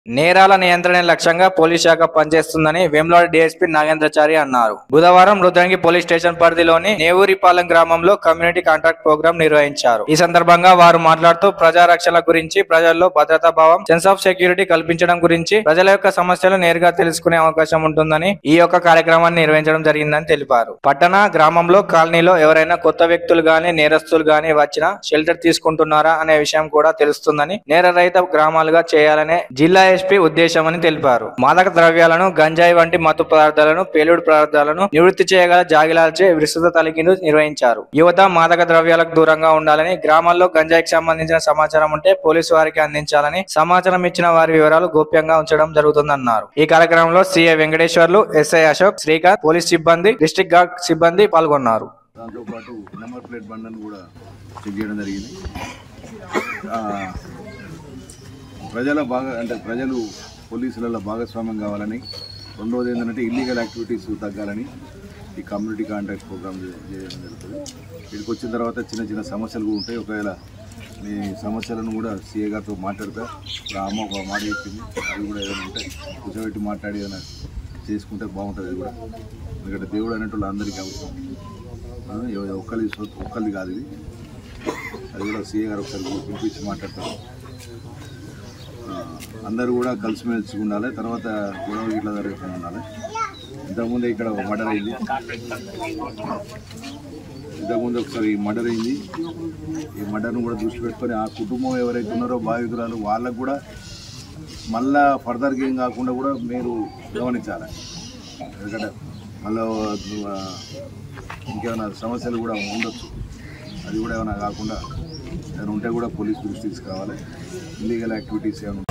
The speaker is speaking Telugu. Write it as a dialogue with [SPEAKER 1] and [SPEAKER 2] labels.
[SPEAKER 1] నేరాల నియంత్రణ లక్ష్యంగా పోలీస్ శాఖ పనిచేస్తుందని వేములవాడ డీఎస్పీ నాగేంద్రచారి అన్నారు బుధవారం రుద్రంగి పోలీస్ స్టేషన్ పరిధిలోని నేవూరిపాలెం గ్రామంలో కమ్యూనిటీ కాంట్రాక్ట్ ప్రోగ్రాం నిర్వహించారు ఈ సందర్భంగా వారు మాట్లాడుతూ ప్రజా రక్షణ గురించి ప్రజల్లో భద్రతా భావం సెన్స్ ఆఫ్ సెక్యూరిటీ కల్పించడం గురించి ప్రజల యొక్క సమస్యలు నేరుగా తెలుసుకునే అవకాశం ఉంటుందని ఈ యొక్క కార్యక్రమాన్ని నిర్వహించడం జరిగిందని తెలిపారు పట్టణ గ్రామంలో కాలనీలో ఎవరైనా కొత్త వ్యక్తులు గాని నేరస్తులు గాని వచ్చినా షెల్టర్ తీసుకుంటున్నారా అనే విషయం కూడా తెలుస్తుందని నేరరహిత గ్రామాలుగా చేయాలనే జిల్లా ఎస్పీ ఉద్దేశమని తెలిపారు మాదక ద్రవ్యాలను గంజాయి వంటి మత్తు పదార్థాలను పేలుడు పదార్థాలను నివృత్తి చేయగల జాగిలాలచే విస్తృత తనిఖీలు నిర్వహించారు యువత మాదక ద్రవ్యాలకు దూరంగా ఉండాలని గ్రామాల్లో గంజాయికి సంబంధించిన సమాచారం ఉంటే పోలీసు వారికి అందించాలని సమాచారం ఇచ్చిన వారి వివరాలు గోప్యంగా ఉంచడం జరుగుతుందన్నారు ఈ కార్యక్రమంలో CA Venkateswarlu SI Ashok Srikanth police సిబ్బంది డిస్ట్రిక్ట్ గార్డ్ సిబ్బంది పాల్గొన్నారు
[SPEAKER 2] దాంతో పాటు నెంబర్ ప్లేట్ బండ్లను కూడా చెక్ చేయడం జరిగింది ఆ, ప్రజల బాగా అంటే ప్రజలు పోలీసులలో భాగస్వామ్యం కావాలని రెండవది ఏంటంటే ఇల్లీగల్ యాక్టివిటీస్ తగ్గాలని ఈ కమ్యూనిటీ కాంటాక్ట్ ప్రోగ్రామ్ చేయడం జరుగుతుంది ఇక్కడికి వచ్చిన తర్వాత చిన్న చిన్న సమస్యలు కూడా ఉంటాయి ఒకవేళ మీ సమస్యలను కూడా సీఏ గారితో మాట్లాడతా ఇప్పుడు ఆ అమ్మ ఒక మాట చెప్పింది అది కూడా ఏదైనా ఉంటే కూర్చోబెట్టి మాట్లాడి ఏదైనా చేసుకుంటే బాగుంటుంది అది కూడా ఎందుకంటే దేవుడు అనేటువంటి అందరికీ అవసరం ఆ, ఎవ- ఒక్కరి సొత్తు ఒక్కరిది కాదు ఇది అది కూడా సీఏ గారు ఒకసారి పిలిపించి మాట్లాడతారు ఆ, అందరూ కూడా కలిసిమెలిసి ఉండాలి తర్వాత గొడవ ఇట్లా జరగకుండా ఉండాలి ఇంతకుముందు ఇక్కడ ఒక మర్డర్ అయింది ఇంతకుముందు ఒకసారి మర్డర్ అయింది ఈ మర్డర్ను కూడా దృష్టి పెట్టుకొని ఆ కుటుంబం ఎవరైతే ఉన్నారో బాధితురాలు వాళ్ళకు కూడా మళ్ళా ఫర్దర్గా ఏం కాకుండా కూడా మీరు గమనించాలి ఎందుకంటే మళ్ళీ ఆ, ఇంకేమైనా సమస్యలు కూడా ఉండొచ్చు అది కూడా ఏమైనా కాకుండా ఏమైనా ఉంటే కూడా పోలీస్ దృష్టి తీసుకోవాలి ఇల్లీగల్ యాక్టివిటీస్ ఏమైనా